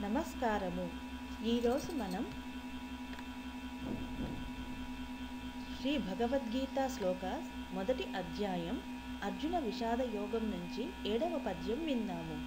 నమస్కారము ఈరోజు మనం శ్రీ భగవద్గీత శ్లోక మొదటి అధ్యాయం అర్జున విషాద యోగం నుంచి ఏడవ పద్యం విందాము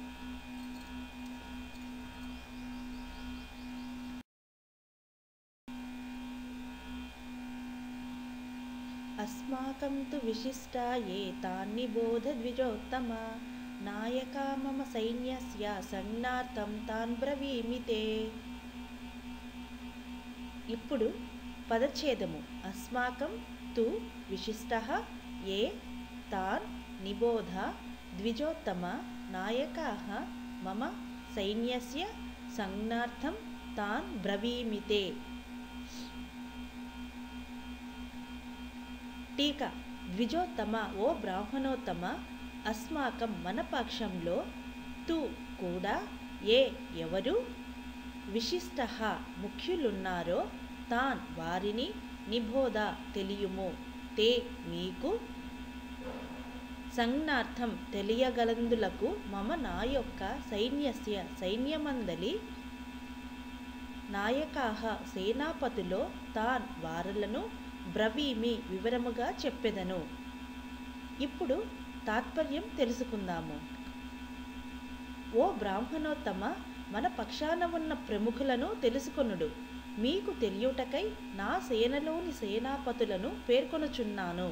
अस्माकं तु विशिष्टा ये तानि बोधद्विजोत्तम नायका मम सैन्यस्य సంజ్ఞార్థం తాన్ బ్రవీమి తే ఇప్పుడు పదచ్ఛేదము అస్మాకం తు విశిష్ట ఏ తాన్ నిబోధ ద్విజోత్తమ నాయకా మమ సైన్యస్య సంజ్ఞార్థం తాన్ బ్రవీమి తే టీక ద్విజోత్తమ ఓ బ్రాహ్మణోత్తమ అస్మాకం మన పక్షంలో తు కూడా ఏ ఎవరు విశిష్ట ముఖ్యులున్నారో తాన్ వారిని నిబోధ తెలియుము తే మీకు సంజ్ఞార్థం తెలియగలందులకు మమ నా యొక్క సైన్యస్య సైన్యమందలి నాయకాహ సేనాపతిలో తాన్ వారలను బ్రవీమి వివరముగా చెప్పెదను ఇప్పుడు తాత్పర్యం తెలుసుకుందాము ఓ బ్రాహ్మణోత్తమ మన పక్షాన ఉన్న ప్రముఖులను తెలుసుకొనుడు మీకు తెలియుటకై నా సేనలోని సేనాపతులను పేర్కొనుచున్నాను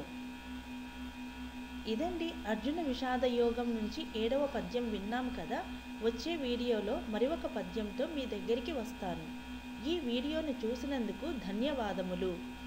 ఇదండి అర్జున విషాద యోగం నుంచి ఏడవ పద్యం విన్నాం కదా వచ్చే వీడియోలో మరి ఒక పద్యంతో మీ దగ్గరికి వస్తాను ఈ వీడియోని చూసినందుకు ధన్యవాదములు